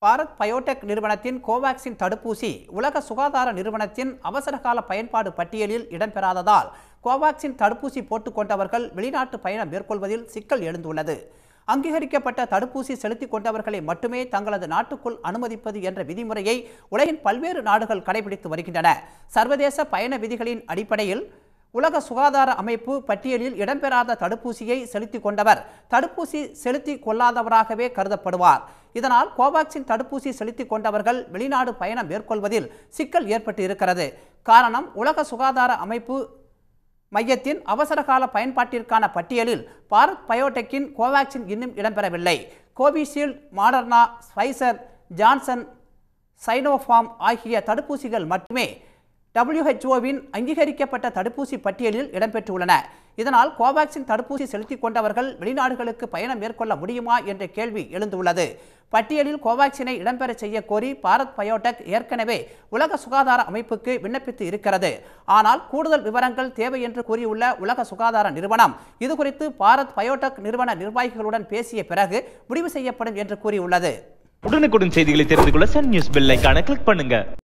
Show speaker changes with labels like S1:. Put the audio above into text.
S1: Bharat Biotech நிறுவனத்தின் கோவாக்சின் தடுப்பூசி உலக சுகாதார நிறுவனத்தின் அவசரகால பயன்பாடு பட்டியலில் இடம்பெறாததால் கோவாக்சின் தடுப்பூசி போட்டுக்கொண்டவர்கள் வெளிநாட்டு பயணம் மேற்கொள்வதில் சிக்கல் எழுந்துள்ளது அங்கீகரிக்கப்பட்ட தடுப்பூசி செலுத்திக் கொண்டவர்களை மட்டுமே தங்களது நாட்டுக்குள் அனுமதிப்பது என்ற விதிமுறையை உலகின் பல்வேறு நாடுகள் கடைபிடித்து வருகின்றன சர்வதேச பயண விதிகளின் அடிப்படையில் உலக சுகாதார அமைப்பு பட்டியலில் இடம்பெறாத தடுப்பூசியை செலுத்திக் கொண்டவர் தடுப்பூசி செலுத்திக் கொள்ளாதவராகவே கருதப்படுவார் இதனால் கோவாக்சின் தடுப்பூசி செலுத்திக் கொண்டவர்கள் வெளிநாடு பயணம் மேற்கொள்வதில் சிக்கல் ஏற்பட்டு இருக்கிறது காரணம் உலக சுகாதார அமைப்பு மையத்தின் அவசரகால பயன்பாட்டிற்கான பட்டியலில் பாரத் பயோடெக்கின் கோவாக்சின் இன்னும் இடம்பெறவில்லை கோவிஷீல்டு மாடர்னா ஸ்பைசர் ஜான்சன் சைனோஃபார்ம் ஆகிய தடுப்பூசிகள் மட்டுமே டபிள்யூஹெச்ஓவின் அங்கீகரிக்கப்பட்ட தடுப்பூசி பட்டியலில் இடம்பெற்றுள்ளன இதனால் கோவாக்சின் தடுப்பூசி செலுத்திக் கொண்டவர்கள் வெளிநாடுகளுக்கு பயணம் மேற்கொள்ள முடியுமா என்ற கேள்வி எழுந்துள்ளது பட்டியலில் கோவாக்சினை இடம்பெற செய்ய கோரி பாரத் பயோடெக் ஏற்கனவே உலக சுகாதார அமைப்புக்கு விண்ணப்பித்து இருக்கிறது ஆனால் கூடுதல் விவரங்கள் தேவை என்று கூறியுள்ள உலக சுகாதார நிறுவனம் இதுகுறித்து பாரத் பயோடெக் நிறுவன நிர்வாகிகளுடன் பேசிய பிறகு முடிவு செய்யப்படும் என்று கூறியுள்ளது
S2: உடனுக்குடன் செய்திகளை தெரிந்து கொள்ள சன் நியூஸ் பெல் ஐகானை கிளிக் பண்ணுங்க